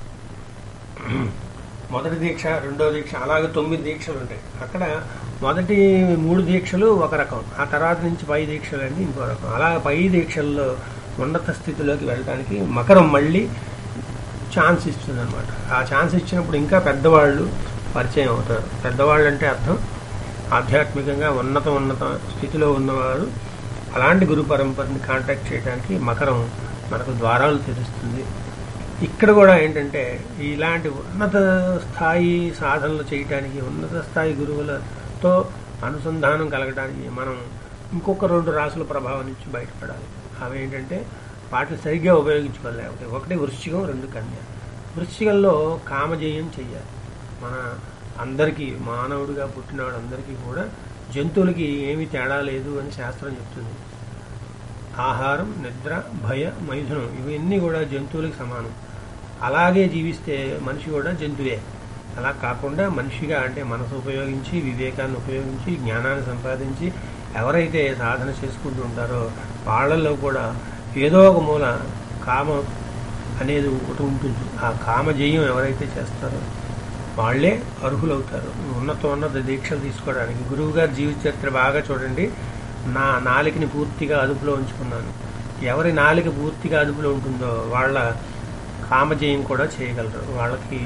A: మొదటి దీక్ష రెండో దీక్ష అలాగే తొమ్మిది దీక్షలు ఉంటాయి అక్కడ మొదటి మూడు దీక్షలు ఒక రకం ఆ తర్వాత నుంచి పై దీక్షలు అంటే ఇంకో రకం అలా పై దీక్షల్లో ఉన్నత స్థితిలోకి వెళ్ళడానికి మకరం మళ్ళీ ఛాన్స్ ఇస్తుంది అనమాట ఆ ఛాన్స్ ఇచ్చినప్పుడు ఇంకా పెద్దవాళ్ళు పరిచయం అవుతారు పెద్దవాళ్ళు అంటే అర్థం ఆధ్యాత్మికంగా ఉన్నత ఉన్నత స్థితిలో ఉన్నవారు అలాంటి గురు పరంపరని కాంటాక్ట్ చేయడానికి మకరం మనకు ద్వారాలు తెరుస్తుంది ఇక్కడ కూడా ఏంటంటే ఇలాంటి ఉన్నత స్థాయి సాధనలు చేయటానికి ఉన్నత స్థాయి గురువులతో అనుసంధానం కలగడానికి మనం ఇంకొక రెండు రాసుల ప్రభావం నుంచి బయటపడాలి అవి ఏంటంటే వాటిని సరిగ్గా ఉపయోగించుకోవాలి లేకపోతే ఒకటి వృశ్చికం రెండు కన్య వృశ్చికంలో కామజయం చెయ్యాలి మన అందరికీ మానవుడిగా పుట్టినవాడు అందరికీ కూడా జంతువులకి ఏమీ తేడా లేదు అని శాస్త్రం చెప్తుంది ఆహారం నిద్ర భయ మైథునం ఇవన్నీ కూడా జంతువులకు సమానం అలాగే జీవిస్తే మనిషి కూడా జంతువే అలా కాకుండా మనిషిగా అంటే మనసు ఉపయోగించి వివేకాన్ని ఉపయోగించి జ్ఞానాన్ని సంపాదించి ఎవరైతే సాధన చేసుకుంటూ ఉంటారో వాళ్ళల్లో కూడా ఏదో ఒక మూల కామం అనేది ఒకటి ఉంటుంది ఆ కామజయం ఎవరైతే చేస్తారో వాళ్ళే అర్హులవుతారు ఉన్నత ఉన్నత దీక్షలు తీసుకోవడానికి గురువు గారి జీవిత చరిత్ర బాగా చూడండి నా నాలికని పూర్తిగా అదుపులో ఉంచుకున్నాను ఎవరి నాలిక పూర్తిగా అదుపులో ఉంటుందో వాళ్ళ కామజయం కూడా చేయగలరు వాళ్ళకి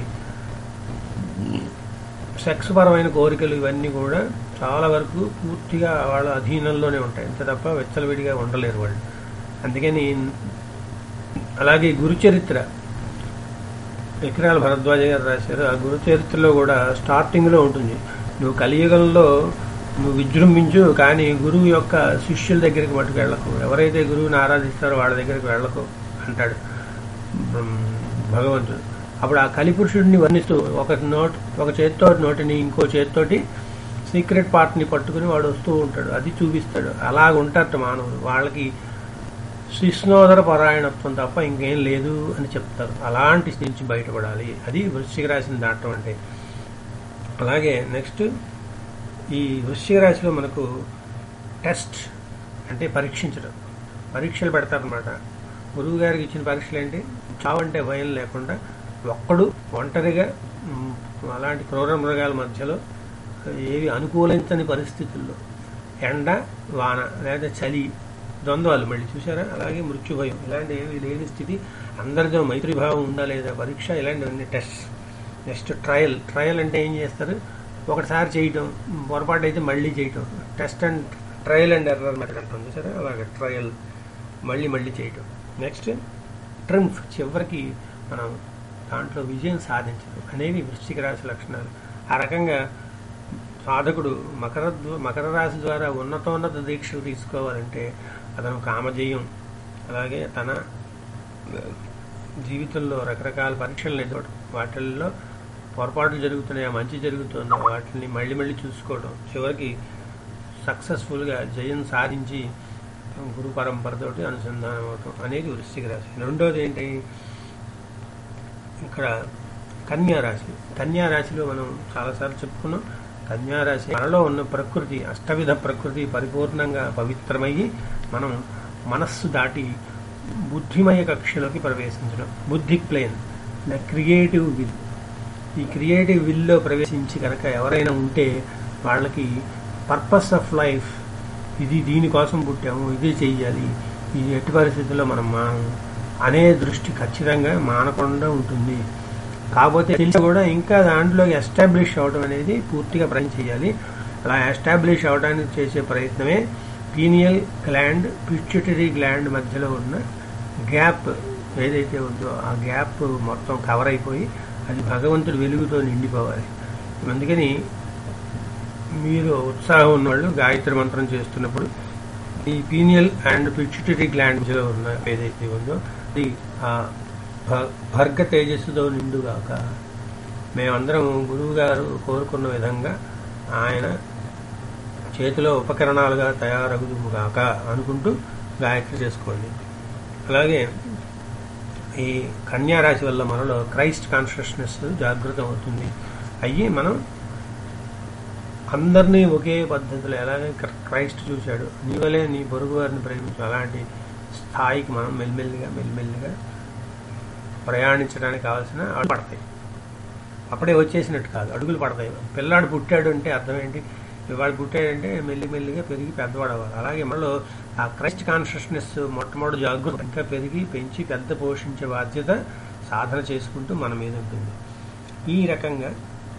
A: సెక్స్ పరమైన కోరికలు ఇవన్నీ కూడా చాలా వరకు పూర్తిగా వాళ్ళ అధీనంలోనే ఉంటాయి అంతే తప్ప వెచ్చలవిడిగా ఉండలేరు వాళ్ళు అందుకని అలాగే గురు చరిత్ర విక్రాల భరద్వాజ గారు రాశారు ఆ గురు చరిత్రలో కూడా స్టార్టింగ్లో ఉంటుంది నువ్వు కలియుగంలో నువ్వు విజృంభించు కానీ గురువు యొక్క శిష్యుల దగ్గరికి మటుకు వెళ్ళకు ఎవరైతే గురువుని ఆరాధిస్తారో వాళ్ళ దగ్గరికి వెళ్ళకు అంటాడు ఉమ్, భగవంతుడు అప్పుడు ఆ కలిపురుషుడిని వర్ణిస్తూ ఒక నోట్ ఒక చేత్తో నోటిని ఇంకో చేత్తోటి సీక్రెట్ పార్ట్ని పట్టుకుని వాడు వస్తూ ఉంటాడు అది చూపిస్తాడు అలాగ ఉంటారట మానవుడు వాళ్ళకి శిష్ణోదర పరాయణత్వం తప్ప ఇంకేం లేదు అని చెప్తారు అలాంటి స్థితి నుంచి బయటపడాలి అది వృశ్చిక రాశిని దాటం అంటే అలాగే నెక్స్ట్ ఈ వృశ్చిక రాశిలో మనకు టెస్ట్ అంటే పరీక్షించడం పరీక్షలు పెడతారనమాట గురువు గారికి ఇచ్చిన పరీక్షలు ఏంటి చావంటే భయం లేకుండా ఒక్కడు ఒంటరిగా మ్, అలాంటి క్రూర మృగాల మధ్యలో ఏవి అనుకూలించని పరిస్థితుల్లో ఎండ వాన లేదా చలి ద్వంద్వాలు మళ్ళీ చూసారా అలాగే మృత్యు భయం ఇలాంటి ఏవి లేని స్థితి అందరితో మైత్రి భావం ఉందా లేదా పరీక్ష ఇలాంటివన్నీ టెస్ట్ నెక్స్ట్ ట్రయల్ ట్రయల్ అంటే ఏం చేస్తారు ఒకటిసారి చేయటం పొరపాటు అయితే మళ్ళీ చేయటం test and trial and error method అంటాం చూసారా అలాగే ట్రయల్ మళ్ళీ మళ్ళీ చేయటం నెక్స్ట్ ట్రింఫ్ చివరికి మనం దాంట్లో విజయం సాధించడం అనేవి వృశ్చిక రాశి లక్షణాలు ఆ రకంగా సాధకుడు మకర ద్వా- మకర రాశి ద్వారా ఉన్నతోన్నత దీక్షలు తీసుకోవాలంటే అతను కామజయం అలాగే తన జీవితంలో రకరకాల పరీక్షలు ఎదుర్కోవడం వాటిల్లో పొరపాట్లు జరుగుతున్నాయా మంచి జరుగుతుందా వాటిని మళ్ళీ మళ్ళీ చూసుకోవడం చివరికి సక్సెస్ఫుల్గా జయం సాధించి గురు పరంపరతోటి అనుసంధానం అవటం అనేది వృశ్చిక రాశి రెండోది ఏంటి ఇక్కడ కన్యా రాశి కన్యా రాశిలో మనం చాలాసార్లు చెప్పుకున్నాం కన్యా రాశి మనలో ఉన్న ప్రకృతి అష్టవిధ ప్రకృతి పరిపూర్ణంగా పవిత్రమయ్యి మనం మనస్సు దాటి బుద్ధిమయ కక్షలోకి ప్రవేశించడం buddhic plane the creative will ఈ క్రియేటివ్ విల్లో ప్రవేశించి కనుక ఎవరైనా ఉంటే వాళ్ళకి పర్పస్ ఆఫ్ లైఫ్ ఇది దీనికోసం పుట్టాము ఇది చెయ్యాలి ఇది ఎట్టి పరిస్థితుల్లో మనం మానం అనే దృష్టి ఖచ్చితంగా మానకుండా ఉంటుంది కాకపోతే తెలిసి కూడా ఇంకా దాంట్లోకి ఎస్టాబ్లిష్ అవడం అనేది పూర్తిగా ప్రయత్నం చేయాలి అలా ఎస్టాబ్లిష్ అవడానికి చేసే ప్రయత్నమే పీనియల్ గ్లాండ్ పిచ్యుటరీ గ్లాండ్ మధ్యలో ఉన్న గ్యాప్ ఏదైతే ఉందో ఆ గ్యాప్ మొత్తం కవర్ అయిపోయి అది భగవంతుడి వెలుగుతో నిండిపోవాలి అందుకని మీరు ఉత్సాహం ఉన్నవాళ్ళు గాయత్రి మంత్రం చేస్తున్నప్పుడు ఈ పీనియల్ అండ్ పిచ్యుటరీ గ్లాండ్ మధ్యలో ఉన్న ఏదైతే ఉందో అది ఆ భ- భర్గ తేజస్సుతో నిండుగాక మేమందరం గురువు గారు కోరుకున్న విధంగా ఆయన చేతిలో ఉపకరణాలుగా తయారగుదుముగాక అనుకుంటూ గాయత్రి చేసుకోండి అలాగే ఈ కన్యా రాశి వల్ల మనలో క్రైస్ట్ కాన్షియస్నెస్ జాగృతం అవుతుంది అయ్యి మనం అందరినీ ఒకే పద్ధతిలో ఎలాగే క్ర- క్రైస్ట్ చూశాడు నీ వలే నీ పొరుగు వారిని ప్రేమించు అలాంటి స్థాయికి మనం మెల్లిమెల్లిగా మెల్లిమెల్లిగా ప్రయాణించడానికి కావాల్సిన అడుగు పడతాయి అప్పుడే వచ్చేసినట్టు కాదు అడుగులు పడతాయి పిల్లాడు పుట్టాడు అంటే అర్థం ఏంటి వాడు పుట్టాడంటే మెల్లిమెల్లిగా పెరిగి పెద్దవాడు అవ్వాలి అలాగే మనలో ఆ క్రైస్ట్ కాన్షియస్నెస్ మొట్టమొదటి జాగృతి ఇంకా పెరిగి పెంచి పెద్ద పోషించే బాధ్యత సాధన చేసుకుంటూ మన మీద ఉంటుంది ఈ రకంగా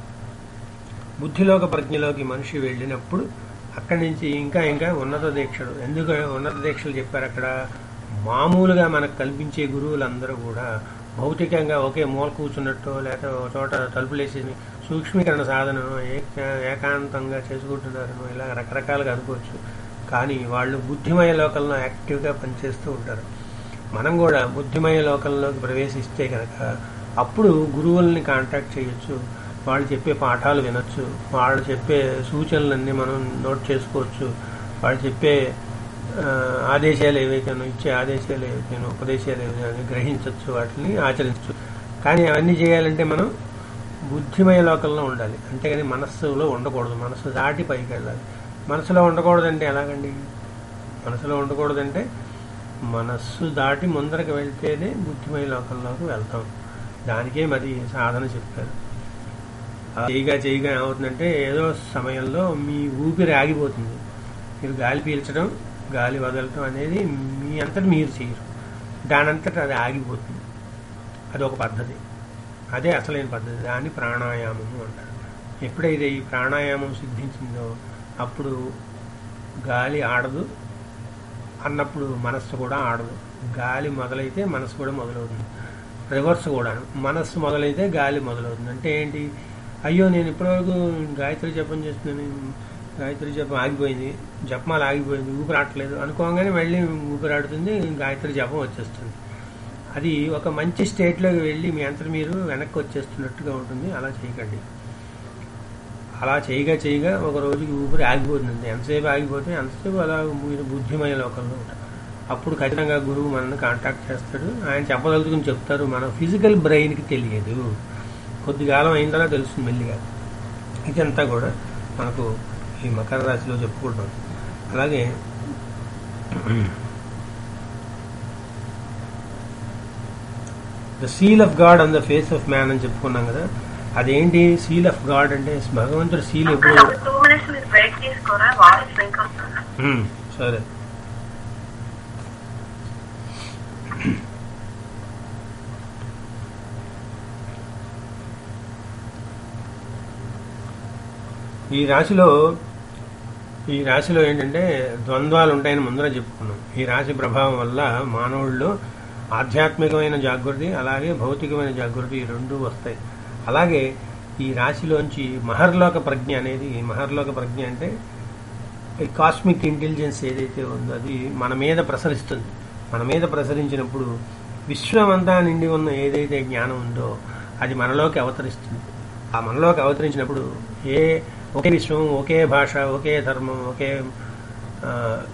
A: బుద్ధిలోక ప్రజ్ఞలోకి మనిషి వెళ్ళినప్పుడు అక్కడి నుంచి ఇంకా ఇంకా ఉన్నత దీక్షలు ఎందుకు ఉన్నత దీక్షలు చెప్పారు అక్కడ మామూలుగా మనకు కల్పించే గురువులందరూ కూడా భౌతికంగా ఒకే మూల కూర్చున్నట్టు లేకపోతే ఒక చోట తలుపులేసి సూక్ష్మీకరణ సాధనను ఏక- ఏకాంతంగా చేసుకుంటున్నారను ఇలా రకరకాలుగా అనుకోవచ్చు కానీ వాళ్ళు బుద్ధిమయ లోకంలో యాక్టివ్గా పనిచేస్తూ ఉంటారు మనం కూడా బుద్ధిమయ లోకంలోకి ప్రవేశిస్తే కనుక అప్పుడు గురువుల్ని కాంటాక్ట్ చేయొచ్చు వాళ్ళు చెప్పే పాఠాలు వినొచ్చు వాళ్ళు చెప్పే సూచనలన్నీ మనం నోట్ చేసుకోవచ్చు వాళ్ళు చెప్పే ఆ, ఆదేశాలు ఏవైతేనో ఇచ్చే ఆదేశాలు ఏవైతేనో ఉపదేశాలు ఏవైతే గ్రహించవచ్చు వాటిని ఆచరించవచ్చు కానీ అవన్నీ చేయాలంటే మనం బుద్ధిమయ లోకంలో ఉండాలి అంతేగాని మనస్సులో ఉండకూడదు మనస్సు దాటి పైకి వెళ్ళాలి మనసులో ఉండకూడదంటే ఎలాగండి మనసులో ఉండకూడదంటే మనస్సు దాటి ముందరకు వెళ్తేనే బుద్ధిమయ లోకంలోకి వెళ్తాం దానికే మరి సాధన చెప్పారు ఆ చేయగా చేయగా ఏమవుతుందంటే ఏదో సమయంలో మీ ఊపిరి ఆగిపోతుంది మీరు గాలి పీల్చడం గాలి వదలటం అనేది మీ అంతటి మీరు చేయరు దానంతట అది ఆగిపోతుంది అది ఒక పద్ధతి అదే అసలైన పద్ధతి దాన్ని ప్రాణాయామము అంటారు ఎప్పుడైతే ఈ ప్రాణాయామం సిద్ధించిందో అప్పుడు గాలి ఆడదు అన్నప్పుడు మనస్సు కూడా ఆడదు గాలి మొదలైతే మనస్సు కూడా మొదలవుతుంది రివర్స్ కూడా మనస్సు మొదలైతే గాలి మొదలవుతుంది అంటే ఏంటి అయ్యో నేను ఇప్పటివరకు గాయత్రి జపం చేస్తున్నాను గాయత్రి జపం ఆగిపోయింది జపమాల ఆగిపోయింది ఊపిరి ఆడట్లేదు అనుకోగానే మళ్ళీ ఊపిరి ఆడుతుంది గాయత్రి జపం వచ్చేస్తుంది అది ఒక మంచి స్టేట్లోకి వెళ్ళి మీ అంతటి మీరు వెనక్కి వచ్చేస్తున్నట్టుగా ఉంటుంది అలా చేయకండి అలా చేయగా చేయగా ఒక రోజుకి ఊపిరి ఆగిపోతుంది ఎంతసేపు ఆగిపోతే అంతసేపు అలా మీరు బుద్ధిమయ లోకంలో ఉంటారు అప్పుడు ఖచ్చితంగా గురువు మనల్ని కాంటాక్ట్ చేస్తాడు ఆయన చెప్పదలుచుకుని చెప్తారు మన ఫిజికల్ బ్రెయిన్కి తెలియదు కొద్ది కాలం అయిన తర్వాత తెలుస్తుంది మెల్లిగా ఇదంతా కూడా మనకు ఈ మకర రాశిలో చెప్పుకుంటాం అలాగే the seal of God on the face of man అని చెప్పుకున్నాం కదా అదేంటి సీల్ ఆఫ్ గాడ్ అంటే భగవంతుడు సీల్ ఎప్పుడు
B: ఒక టూ మినిట్స్ మీరు బ్రేక్ తీసుకోరా వాయిస్ బ్రేక్ అవుతుంది
A: ఉమ్, సరే ఈ రాశిలో ఈ రాశిలో ఏంటంటే ద్వంద్వాలు ఉంటాయని ముందర చెప్పుకున్నాం ఈ రాశి ప్రభావం వల్ల మానవుల్లో ఆధ్యాత్మికమైన జాగృతి అలాగే భౌతికమైన జాగృతి ఈ రెండు వస్తాయి అలాగే ఈ రాశిలోంచి మహర్లోక ప్రజ్ఞ అనేది మహర్లోక ప్రజ్ఞ అంటే ఈ కాస్మిక్ ఇంటెలిజెన్స్ ఏదైతే ఉందో అది మన మీద ప్రసరిస్తుంది మన మీద ప్రసరించినప్పుడు విశ్వమంతా నిండి ఉన్న ఏదైతే జ్ఞానం ఉందో అది మనలోకి అవతరిస్తుంది ఆ మనలోకి అవతరించినప్పుడు ఏ ఒకే విశ్వం ఒకే భాష ఒకే ధర్మం ఒకే ఆ,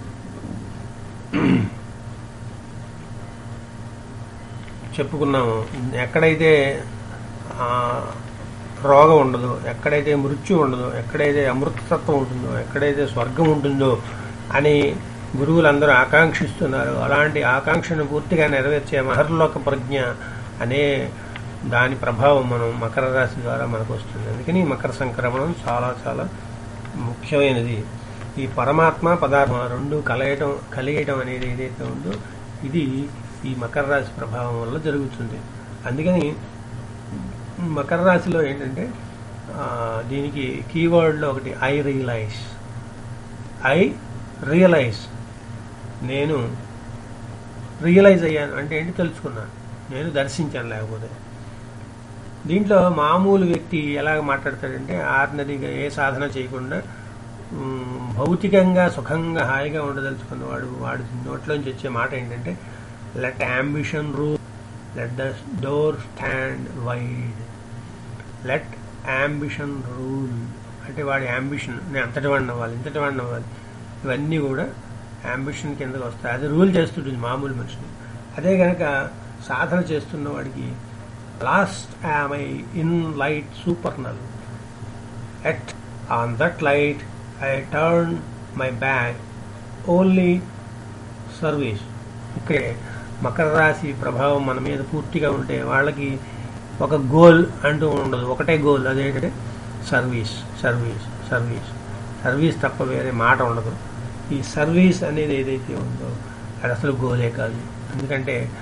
A: చెప్పుకున్నాము ఎక్కడైతే ఆ, రోగం ఉండదు ఎక్కడైతే మృత్యు ఉండదు ఎక్కడైతే అమృతతత్వం ఉంటుందో ఎక్కడైతే స్వర్గం ఉంటుందో అని గురువులందరూ ఆకాంక్షిస్తున్నారు అలాంటి ఆకాంక్షను పూర్తిగా నెరవేర్చే మహర్లోక ప్రజ్ఞ అనే దాని ప్రభావం మనం మకర రాశి ద్వారా మనకు వస్తుంది అందుకని ఈ మకర సంక్రమణం చాలా చాలా ముఖ్యమైనది ఈ పరమాత్మ పదార్థం రెండు కలయటం కలియటం అనేది ఏదైతే ఉందో ఇది ఈ మకర రాశి ప్రభావం వల్ల జరుగుతుంది అందుకని మకర రాశిలో ఏంటంటే ఆ, దీనికి కీవర్డ్లో ఒకటి ఐ రియలైజ్ ఐ రియలైజ్ నేను రియలైజ్ అయ్యాను అంటే ఏంటి తెలుసుకున్నాను నేను దర్శించాను లేకపోతే దీంట్లో మామూలు వ్యక్తి ఎలాగ మాట్లాడతాడంటే ఆర్డినరీగా ఏ సాధన చేయకుండా ఉమ్, భౌతికంగా సుఖంగా హాయిగా ఉండదలుచుకున్నవాడు వాడి నోట్లోంచి వచ్చే మాట ఏంటంటే let ambition rule let the door stand wide let ambition rule అంటే వాడి అంబిషన్ నేను అంతటి వాడిని అవ్వాలి ఇంతటి వాడిని అవ్వాలి ఇవన్నీ కూడా అంబిషన్ కిందకి వస్తాయి అది రూల్ చేస్తుంటుంది మామూలు మనిషిని అదే కనుక సాధన చేస్తున్న వాడికి lost am I in light supernal yet on that light I turn my back only service ఇక్కడే మకర రాశి ప్రభావం మన మీద పూర్తిగా ఉంటే వాళ్ళకి ఒక గోల్ అంటూ ఉండదు ఒకటే గోల్ అదేంటంటే సర్వీస్ సర్వీస్ సర్వీస్ సర్వీస్ తప్ప వేరే మాట ఉండదు ఈ సర్వీస్ అనేది ఏదైతే ఉందో అది అసలు గోలే కాదు ఎందుకంటే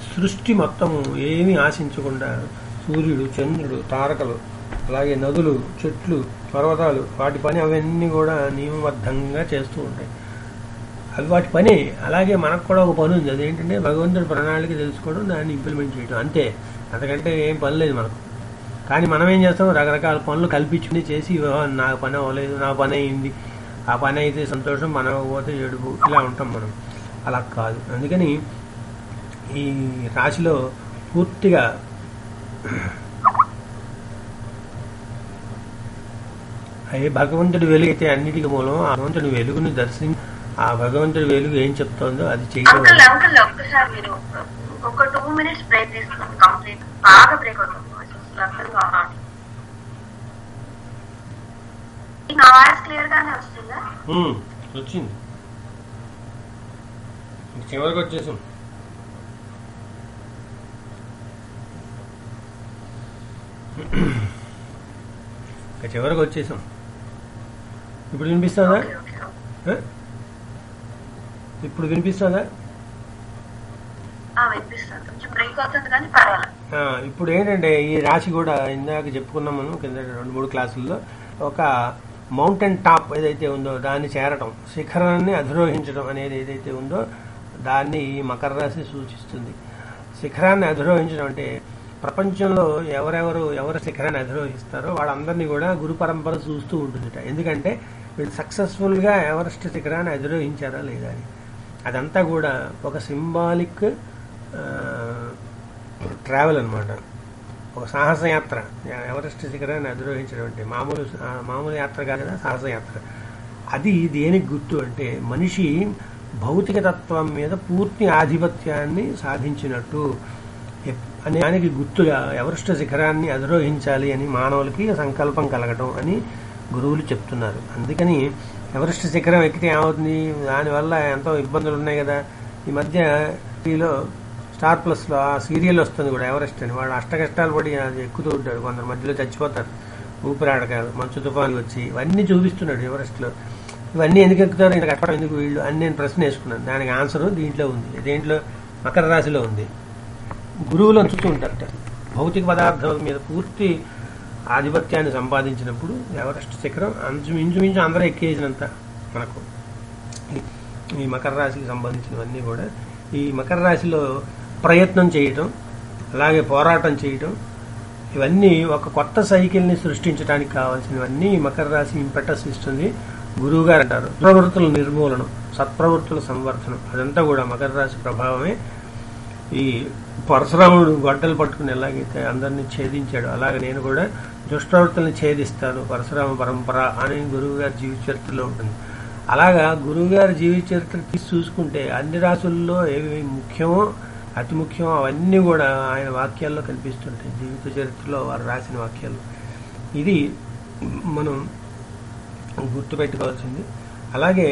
A: సృష్టి మొత్తము ఏమీ ఆశించకుండా సూర్యుడు చంద్రుడు తారకలు అలాగే నదులు చెట్లు పర్వతాలు వాటి పని అవన్నీ కూడా నియమబద్ధంగా చేస్తూ ఉంటాయి అవి వాటి పని అలాగే మనకు కూడా ఒక పని ఉంది అదేంటంటే భగవంతుడి ప్రణాళిక తెలుసుకోవడం దాన్ని ఇంప్లిమెంట్ చేయడం అంతే అంతకంటే ఏం పని లేదు మనకు కానీ మనం ఏం చేస్తాం రకరకాల పనులు కల్పించుకుని చేసి "ఓ, నా పని అవ్వలేదు నా పని అయింది ఆ పని అయితే సంతోషం మనం పోతే ఏడుపు ఇలా ఉంటాం మనం అలా కాదు అందుకని ఈ రాశిలో పూర్తిగా అయ్యే భగవంతుడి వెలుగు అయితే అన్నిటికీ మూలం ఆ భగవంతుడి వెలుగుని దర్శించి ఆ భగవంతుడి వెలుగు ఏం చెప్తోందో అది చేయడం
B: అంకుల్ అంకుల్ ఒక్కసారి మీరు ఒక టూ మినిట్స్ బ్రేక్ తీసుకున్నాం కంప్లీట్ బాగా బ్రేక్ అవుతుంది voice అసలు అర్థం కావాలి నా వాయిస్ క్లియర్ గానే వస్తుందా
A: ఉమ్, వచ్చింది ఇంక చివరికి వచ్చేసాం ఇక చివరికి వచ్చేసాం ఇప్పుడు వినిపిస్తుందా
B: ఓకే ఓకే ఓకే.
A: ఆ? ఇప్పుడు వినిపిస్తుందా
B: ఆ, వినిపిస్తుంది కొంచెం బ్రేక్ అవుతుంది కానీ పర్వాలేదు
A: ఆ, ఇప్పుడు ఏంటంటే ఈ రాశి కూడా ఇందాక చెప్పుకున్నాం మనం కింద రెండు మూడు క్లాసుల్లో ఒక మౌంటైన్ టాప్ ఏదైతే ఉందో దాన్ని చేరటం శిఖరాన్ని అధిరోహించడం అనేది ఏదైతే ఉందో దాన్ని ఈ మకర రాశి సూచిస్తుంది శిఖరాన్ని అధిరోహించడం అంటే ప్రపంచంలో ఎవరెవరు ఎవరు శిఖరాన్ని అధిరోహిస్తారో వాళ్ళందరినీ కూడా గురు పరంపర చూస్తూ ఉంటుందిట ఎందుకంటే వీళ్ళు సక్సెస్ఫుల్గా ఎవరెస్ట్ శిఖరాన్ని అధిరోహించారా లేదా అని అదంతా కూడా ఒక సింబాలిక్ ట్రావెల్ అన్నమాట ఒక సాహసయాత్ర ఎవరెస్ట్ శిఖరాన్ని అధిరోహించడం అంటే మామూలు ఆ, మామూలు యాత్ర కాదు కదా సాహసయాత్ర అది దేనికి గుర్తు అంటే మనిషి భౌతిక తత్వం మీద పూర్తి ఆధిపత్యాన్ని సాధించినట్టు ఎప్- అనే దానికి గుర్తుగా ఎవరెస్ట్ శిఖరాన్ని అధిరోహించాలి అని మానవులకి సంకల్పం కలగటం అని గురువులు చెప్తున్నారు అందుకని ఎవరెస్ట్ శిఖరం ఎక్కితే ఏమవుతుంది దానివల్ల ఎంతో ఇబ్బందులు ఉన్నాయి కదా ఈ మధ్య టీవీలో స్టార్ ప్లస్లో ఆ సీరియల్ వస్తుంది కూడా ఎవరెస్ట్ అని వాడు అష్ట కష్టాలు పడి అది ఎక్కుతూ ఉంటాడు కొందరు మధ్యలో చచ్చిపోతారు ఊపిరాడకాలు మంచు తుఫాన్లు వచ్చి ఇవన్నీ చూపిస్తున్నాడు ఎవరెస్ట్లో ఇవన్నీ ఎందుకు ఎక్కుతారు ఇంత కష్టపడం ఎందుకు వీళ్ళు అని నేను ప్రశ్న వేసుకున్నాను దానికి ఆన్సర్ దీంట్లో ఉంది దేంట్లో మకర రాశిలో ఉంది గురువులు అంచుతూ ఉంటారట భౌతిక పదార్థాల మీద పూర్తి ఆధిపత్యాన్ని సంపాదించినప్పుడు ఎవరెస్ట్ శిఖరం అంచు ఇంచుమించు అందరూ ఎక్కేసినంత మనకు ఈ- ఈ మకర రాశికి సంబంధించినవన్నీ కూడా ఈ మకర రాశిలో ప్రయత్నం చేయటం అలాగే పోరాటం చేయటం ఇవన్నీ ఒక కొత్త సైకిల్ని సృష్టించడానికి కావాల్సినవన్నీ ఈ మకర రాశి ఇంపెటస్ ఇస్తుంది గురువు గారు అంటారు ప్రవృత్తుల నిర్మూలనం సత్ప్రవృత్తుల సంవర్ధనం అదంతా కూడా మకర రాశి ప్రభావమే ఈ పరశురాముడు గొడ్డలు పట్టుకుని ఎలాగైతే అందరినీ ఛేదించాడు అలాగే నేను కూడా దుష్టవృత్తుల్ని ఛేదిస్తాను పరశురామ పరంపర అని గురువు గారి జీవిత చరిత్రలో ఉంటుంది అలాగా గురువు గారి జీవిత చరిత్ర తీసి చూసుకుంటే అన్ని రాసుల్లో ఏవి ముఖ్యమో అతి ముఖ్యమో అవన్నీ కూడా ఆయన వాక్యాల్లో కనిపిస్తుంటాయి జీవిత చరిత్రలో వారు రాసిన వాక్యాలు ఇది మనం గుర్తుపెట్టుకోవాల్సింది అలాగే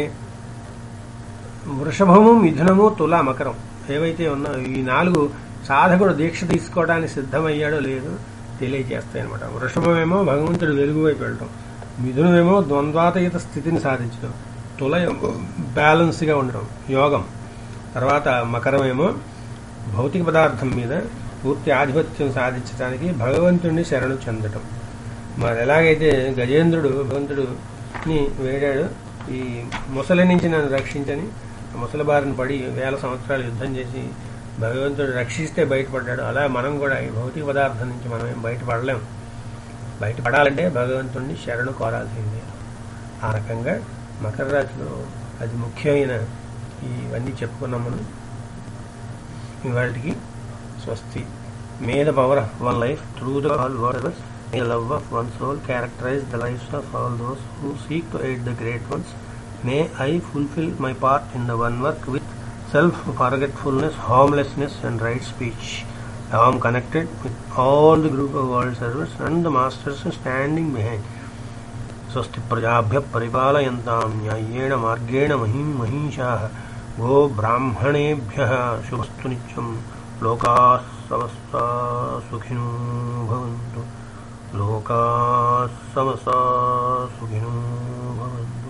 A: వృషభము మిథునము తుల మకరం ఏవైతే ఉన్నాయో ఈ నాలుగు సాధకుడు దీక్ష తీసుకోవడానికి సిద్ధమయ్యాడో లేదో తెలియజేస్తాయి అనమాట వృషభమేమో భగవంతుడు వెలుగు వైపు వెళ్ళటం మిథునమేమో ద్వంద్వాతీత స్థితిని సాధించడం తుల బ్యాలెన్స్గా ఉండడం యోగం తర్వాత మకరమేమో భౌతిక పదార్థం మీద పూర్తి ఆధిపత్యం సాధించడానికి భగవంతుడిని శరణు చెందటం మరి ఎలాగైతే గజేంద్రుడు భగవంతుడుని వేడాడు ఈ ముసలి నుంచి నన్ను రక్షించని ఆ ముసలి బారిన పడి వేల సంవత్సరాలు యుద్ధం చేసి భగవంతుడు రక్షిస్తే బయటపడ్డాడు అలా మనం కూడా ఈ భౌతిక పదార్థం నుంచి మనం ఏం బయటపడలేం బయటపడాలంటే భగవంతుడిని శరణు కోరాల్సిందే ఆ రకంగా మకర రాశిలో అది ముఖ్యమైన ఇవన్నీ చెప్పుకున్నాం మనం ఇవాళకి స్వస్తి may the power of one life through the all words may love of one soul characterize the lifes of all those who seek to aid the great ones may I fulfill my part in the one work with self forgetfulness harmlessness and right speech I am connected with all the group of world servants and the masters standing behind. स्वस्ति प्रजाभ्य परिपालयन्तां न्याय्येण मार्गेण महीं महिषाः गो ब्राह्मणेभ्यः शुभस्तु नित्यं लोकाः समस्ता सुखिनो भवन्तु लोकाः समस्ता सुखिनो भवन्तु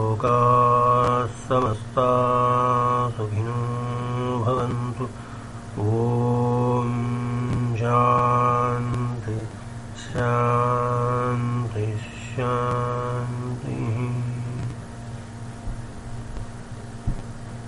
A: लोकाः समस्ता सुखिनो भवन्तु ఓ